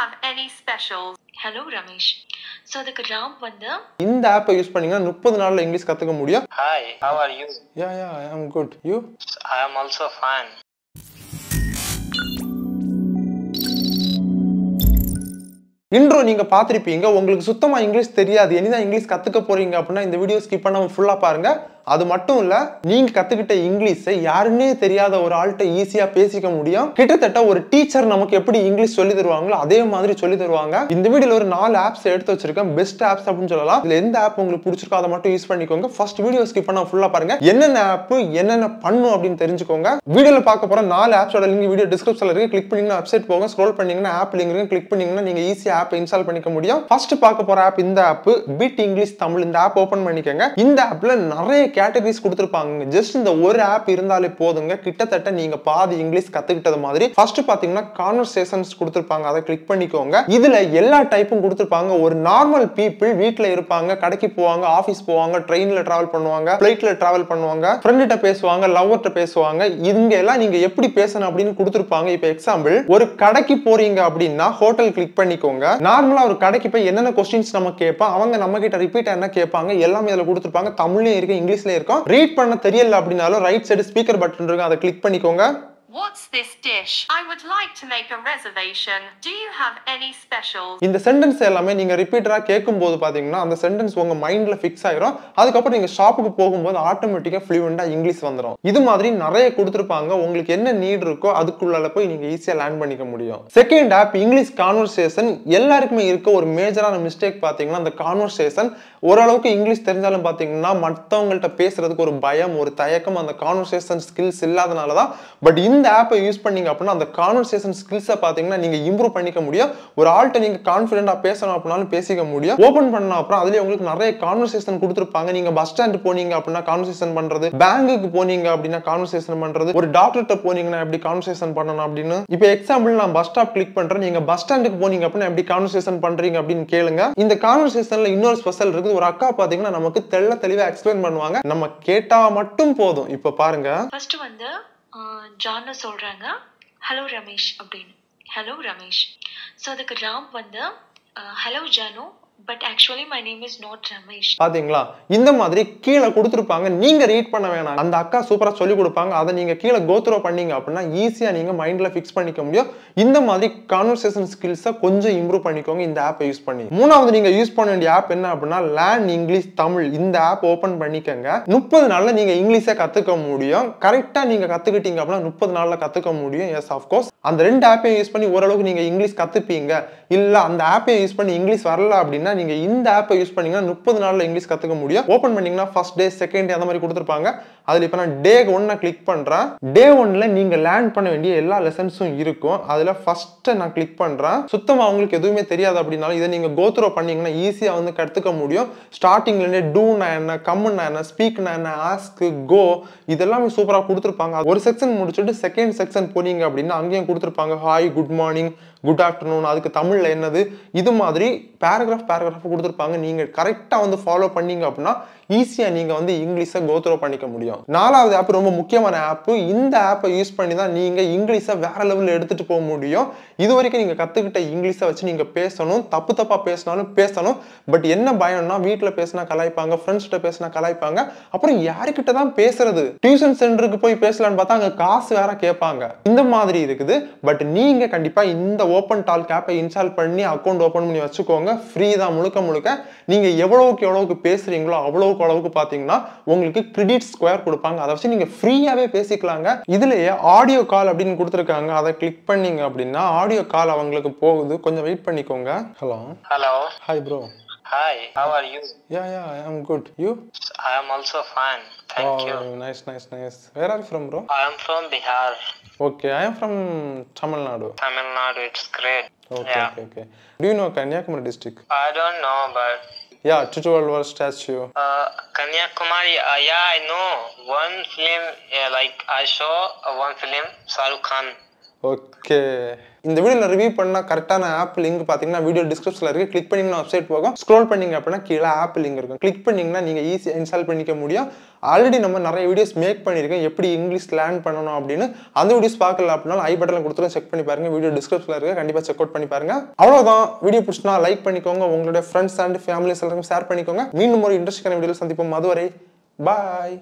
have any specials? Hello Ramesh so அதுக்கு ராம் வந்து இந்த ஆப்பை யூஸ் பண்ணீங்கன்னா முப்பது நாள்ல இங்கிலீஷ் கத்துக்க முடியும் Hi, how are you? Yeah yeah I am good you I am also fine. Intro நீங்க பார்த்திருப்பீங்க உங்களுக்கு சுத்தமா இங்கிலீஷ் தெரியாது இனிதான் இங்கிலீஷ் கத்துக்க போறீங்க அப்படின்னா இந்த வீடியோ ஸ்கிப் பண்ணாம ஃபுல்லா பாருங்க அது மட்டும் இல்ல நீங்க கத்துக்கிட்ட இங்கிலீஷை யாருன்னே தெரியாத ஒரு ஆள்கிட்ட ஈஸியா பேசிக்க முடியும் கிட்டத்தட்ட ஒரு டீச்சர் நமக்கு எப்படி இங்கிலீஷ் சொல்லி தருவாங்களோ அதே மாதிரி சொல்லி தருவாங்க இந்த வீடியோல ஒரு நாலு ஆப்ஸ் எடுத்து வச்சிருக்கேன் பெஸ்ட் ஆப்ஸ் அப்படின்னு சொல்லலாம் இதுல எந்த ஆப் உங்களுக்கு பிடிச்சிருக்கோ அதை மட்டும் யூஸ் பண்ணிக்கோங்க ஃபர்ஸ்ட் வீடியோ ஸ்கிப் பண்ணா ஃபுல்லா பாருங்க என்னென்ன ஆப் என்னென்ன பண்ணும் அப்படின்னு தெரிஞ்சுக்கோங்க வீடியோல பார்க்க போற நாலு ஆப்ஸோட லிங்க் வீடியோ டிஸ்கிரிப்ஷன்ல இருக்கு கிளிக் பண்ணீங்கன்னா வெப்சைட் போங்க ஸ்க்ரோல் பண்ணீங்கன்னா ஆப் லிங்க் இருக்கு கிளிக் பண்ணீங்கன்னா நீங்க ஈஸியா ஆப் இன்ஸ்டால் பண்ணிக்க முடியும் ஃபர்ஸ்ட் பார்க்க போற ஆப் இந்த ஆப் பிட் இங்கிலீஷ் தமிழ் இந்த ஆப் ஓபன் பண்ணிக்கோங்க இந்த ஆப்ல நிறைய கேட்டகரிஸ் கொடுத்துருப்பாங்க ஜஸ்ட் இந்த ஒரு ஆப் இருந்தாலே போதுங்க கிட்டத்தட்ட நீங்க பாதி இங்கிலீஷ் கத்துக்கிட்டது மாதிரி ஃபர்ஸ்ட் பாத்தீங்கன்னா கான்வர்சேஷன்ஸ் கொடுத்துருப்பாங்க அதை கிளிக் பண்ணிக்கோங்க இதுல எல்லா டைப்பும் கொடுத்துருப்பாங்க ஒரு நார்மல் பீப்புள் வீட்ல இருப்பாங்க கடைக்கு போவாங்க ஆபீஸ் போவாங்க ட்ரெயின்ல டிராவல் பண்ணுவாங்க பிளைட்ல டிராவல் பண்ணுவாங்க ஃப்ரெண்ட்ட பேசுவாங்க லவ்வர்கிட்ட பேசுவாங்க இங்க எல்லாம் நீங்க எப்படி பேசணும் அப்படின்னு கொடுத்துருப்பாங்க இப்போ எக்ஸாம்பிள் ஒரு கடைக்கு போறீங்க அப்படின்னா ஹோட்டல் கிளிக் பண்ணிக்கோங்க நார்மலா ஒரு கடைக்கு போய் என்னென்ன கொஸ்டின்ஸ் நம்ம கேட்போம் அவங்க நம்ம கிட்ட ரிப்பீட் என்ன கேட்பாங்க எல்லாமே இதுல கொடுத்துருப்பாங்க தமிழ்லயும் இருக்கு இங்கிலீஷ்லயும் இருக்கும் ரீட் பண்ண தெரியல அப்படின்னாலும் ரைட் சைடு ஸ்பீக்கர் பட்டன் இருக்கு அதை கிளிக் பண்ணிக்கோங்க What's this dish? I would like to make a reservation. Do you have any specials? இந்த சென்டென்ஸ் எல்லாமே நீங்க ரிப்பீட்டரா கேட்கும்போது பாத்தீங்கன்னா அந்த சென்டென்ஸ் உங்க மைண்ட்ல ஃபிக்ஸ் ஆயிரும் அதுக்கப்புறம் நீங்க ஷாப்புக்கு போகும்போது ஆட்டோமேட்டிக்கா ஃப்ளூவெண்டா இங்கிலீஷ் வந்துடும் இது மாதிரி நிறைய கொடுத்துருப்பாங்க உங்களுக்கு என்ன நீட் இருக்கோ அதுக்குள்ளால போய் நீங்க ஈஸியா லேர்ன் பண்ணிக்க முடியும் செகண்ட் ஆப் இங்கிலீஷ் கான்வர்சேஷன் எல்லாருக்குமே இருக்க ஒரு மேஜரான மிஸ்டேக் பாத்தீங்கன்னா அந்த கான்வர்சேஷன் ஓரளவுக்கு இங்கிலீஷ் தெரிஞ்சாலும் பாத்தீங்கன்னா மற்றவங்கள்ட்ட பேசுறதுக்கு ஒரு பயம் ஒரு தயக்கம் அந்த கான்வர்சேஷன் ஸ்கில்ஸ் இல்லாதனால தான் பட் இந்த ஆப்பை யூஸ் பண்ணீங்க அப்படின்னா அந்த கான்வர்சேஷன் ஸ்கில்ஸை பார்த்தீங்கன்னா நீங்க இம்ப்ரூவ் பண்ணிக்க முடியும் ஒரு ஆள்கிட்ட நீங்க கான்ஃபிடென்ட்டா பேசணும் அப்படின்னாலும் பேசிக்க முடியும் ஓப்பன் பண்ண அப்புறம் அதுலயே உங்களுக்கு நிறைய கான்வர்சேஷன் கொடுத்துருப்பாங்க நீங்க பஸ் ஸ்டாண்ட் போனீங்க அப்படின்னா கான்வர்சேஷன் பண்றது பேங்குக்கு போனீங்க அப்படின்னா கான்வர்சேஷன் பண்றது ஒரு டாக்டர்கிட்ட போனீங்கன்னா எப்படி கான்வர்சேஷன் பண்ணணும் அப்படின்னு இப்போ எக்ஸாம்பிள் நான் பஸ் ஸ்டாப் கிளிக் பண்றேன் நீங்க பஸ் ஸ்டாண்டுக்கு போனீங்க அப்படின்னா எப்படி கான்வர்சேஷன் பண்றீங்க அப்படின்னு கேளுங்க இந்த கான்வர்சேஷன்ல இன்னொரு ஸ்பெஷல் இருக்குது ஒரு அக்கா பாத்தீங்கன்னா நமக்கு தெள்ள தெளிவா எக்ஸ்பிளைன் பண்ணுவாங்க நம்ம கேட்டா மட்டும் போதும் இப்போ பாருங்க ஃபர்ஸ்ட் வந்து ஜான்னு சொல்றாங்க ஹலோ ரமேஷ் அப்படின்னு ஹலோ ரமேஷ் ஸோ அதுக்கு ராம் வந்து hello Janu but actually my name is not Ramesh பாத்தீங்களா இந்த மாதிரி கீழே கொடுத்துருப்பாங்க நீங்க ரீட் பண்ண வேணாம் அந்த அக்கா சூப்பரா சொல்லி கொடுப்பாங்க அதை நீங்க கீழே கோத்ரோ பண்ணீங்க அப்படின்னா ஈஸியா நீங்க மைண்ட்ல ஃபிக்ஸ் பண்ணிக்க முடியும் இந்த மாதிரி கான்வர்சேஷன் ஸ்கில்ஸை கொஞ்சம் இம்ப்ரூவ் பண்ணிக்கோங்க இந்த ஆப்பை யூஸ் பண்ணி மூணாவது நீங்க யூஸ் பண்ண வேண்டிய ஆப் என்ன அப்படின்னா லேர்ன் இங்கிலீஷ் தமிழ் இந்த ஆப் ஓபன் பண்ணிக்கங்க முப்பது நாள்ல நீங்க இங்கிலீஷை கத்துக்க முடியும் கரெக்டா நீங்க கத்துக்கிட்டீங்க அப்படின்னா முப்பது நாள்ல கத்துக்க முடியும் எஸ் ஆஃப்கோர்ஸ் அந்த ரெண்டு ஆப்பையும் யூஸ் பண்ணி ஓரளவுக்கு நீங்க இங்கிலீஷ் கத்துப்பீங்க இல்ல அந்த ஆப்பை யூஸ் பண்ணி இங்கிலீஷ் வரல அப்படின்னா நீங்க இந்த ஆப்பை யூஸ் பண்ணீங்கன்னா முப்பது நாள்ல இங்கிலீஷ் கத்துக்க முடியும் ஓபன் பண்ணீங்கன்னா ஃபர்ஸ்ட் டே செகண்ட் டே அந்த மாதிரி கொடுத்துருப்பாங்க அதுல இப்ப நான் டே ஒன்னை கிளிக் பண்றேன் டே ஒன்ல நீங்க லேர்ன் பண்ண வேண்டிய எல்லா லெசன்ஸும் இருக்கும் அதுல ஃபர்ஸ்ட் நான் கிளிக் பண்றேன் சுத்தமா அவங்களுக்கு எதுவுமே தெரியாது அப்படின்னாலும் இதை நீங்க கோத்ரோ பண்ணீங்கன்னா ஈஸியா வந்து கத்துக்க முடியும் ஸ்டார்டிங்ல இருந்தே டூனா என்ன கம்முன்னா என்ன ஸ்பீக்னா என்ன ஆஸ்க் கோ இதெல்லாமே சூப்பரா கொடுத்துருப்பாங்க ஒரு செக்ஷன் முடிச்சுட்டு செகண்ட் செக்ஷன் போனீங்க அப்படின்னா அங்கேயும் கொடுத்துருப்பாங்க hi good morning good afternoon அதுக்கு தமிழ்ல என்னது இது மாதிரி பேராகிராஃப் பேராகிராஃப் கொடுத்துருப்பாங்க நீங்க கரெக்டா வந்து ஃபாலோ பண்ணீங்க அப்படின்னா ஈஸியா நீங்க வந்து இங்கிலீஷை கோத்ரோ பண்ணிக்க முடியும் நாலாவது ஆப் ரொம்ப முக்கியமான ஆப் இந்த ஆப்பை யூஸ் பண்ணி தான் நீங்க இங்கிலீஷை வேற லெவலில் எடுத்துட்டு போக முடியும் இது வரைக்கும் நீங்க கத்துக்கிட்ட இங்கிலீஷை வச்சு நீங்க பேசணும் தப்பு தப்பா பேசினாலும் பேசணும் பட் என்ன பயம்னா வீட்டில் பேசினா கலாய்ப்பாங்க ஃப்ரெண்ட்ஸ் கிட்ட பேசினா கலாய்ப்பாங்க அப்புறம் யாருக்கிட்ட தான் பேசுறது டியூஷன் சென்டருக்கு போய் பேசலான்னு பார்த்தா அங்க காசு வேற கேட்பாங்க இந்த மாதிரி இருக்குது பட் நீங்க கண்டிப்பா இந்த ஓப்பன் டால்க் ஆப்பை இன்ஸ்டால் பண்ணி அக்கௌண்ட் ஓப்பன் பண்ணி வச்சுக்கோங்க ஃப்ரீ தான் முழுக்க முழுக்க நீங்க எவ்வளவுக்கு எவ்வளவுக்கு பேசுறீங்களோ அவ்வளவுக்கு அளவுக்கு பாத்தீங்கன்னா உங்களுக்கு கிரெடிட் ஸ்கொயர் கொடுப்பாங்க அதை வச்சு நீங்க ஃப்ரீயாவே பேசிக்கலாங்க இதுலயே ஆடியோ கால் அப்படின்னு கொடுத்துருக்காங்க அதை கிளிக் பண்ணீங்க அப்படின்னா ஆடியோ கால் அவங்களுக்கு போகுது கொஞ்சம் வெயிட் பண்ணிக்கோங்க hello Hello. Hi bro Hi, how are you? Yeah yeah I am good you I am also fine. Thank you. Nice nice nice where are from bro I am from Bihar, okay I am from Tamil Nadu Tamil Nadu. It's great. Okay Yeah. Okay okay do you know Kanyakumari district I don't know, but yeah டுச்சுவல் statue uh, Kanyakumari. Uh, yeah, I know one film. Yeah, like I saw uh, one film, Shahrukh Khan. Okay இந்த வீடியோவில் review பண்ணால் கரெக்டான app link பார்த்தீங்கன்னா video டிஸ்கிரிப்ஷனில் இருக்குது click பண்ணிங்கன்னா website போகும் ஸ்க்ரோல் பண்ணீங்க அப்படின்னா கீழே ஆப் லிங்க் இருக்கும் கிளிக் பண்ணிங்கன்னா நீங்கள் ஈஸியாக இன்ஸ்டால் பண்ணிக்க முடியும் ஆல்ரெடி நம்ம நிறைய வீடியோஸ் மேக் பண்ணியிருக்கோம் எப்படி இங்கிலீஷ் லேர்ன் பண்ணணும் அப்படின்னு அந்த வீடியோஸ் பார்க்கல அப்படின்னா ஐ பட்டனில் கொடுத்துரும் செக் பண்ணி பாருங்க வீடியோ டிஸ்கிரிப்ஷனில் இருக்குது கண்டிப்பாக செக் அவுட் பண்ணி பாருங்க அவ்வளோதான் வீடியோ பிடிச்சினா லைக் பண்ணிக்கோங்க உங்களுடைய ஃப்ரெண்ட்ஸ் அண்ட் ஃபேமிலிஸ் எல்லாருக்கும் ஷேர் பண்ணிக்கோங்க மீண்டும் ஒரு இன்ட்ரெஸ்டான வீடியோவில் சந்திப்போம் அதுவரை பாய்